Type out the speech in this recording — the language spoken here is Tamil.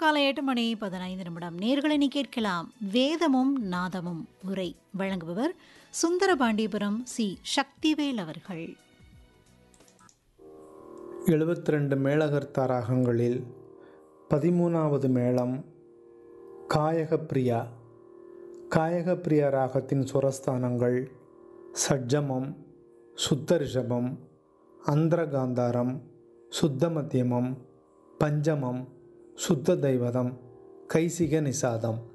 காலை எட்டு மணி பதினைந்து நிமிடம் நேர்களை நீ கேட்கலாம் வேதமும் நாதமும் உரை வழங்குபவர் சுந்தரபாண்டிபுரம் சி சக்திவேல் அவர்கள் எழுபத்தி ரெண்டு மேளகர்த்தா ராகங்களில் பதிமூணாவது மேளம் காயகப்பிரியா காயகப்பிரியா ராகத்தின் சுரஸ்தானங்கள் சட்ஜமம் சுத்த ரிஷபம் அந்தரகாந்தாரம் சுத்த மத்தியமம் பஞ்சமம் சுத்த தெய்வதம் கைசிக நிசாதம்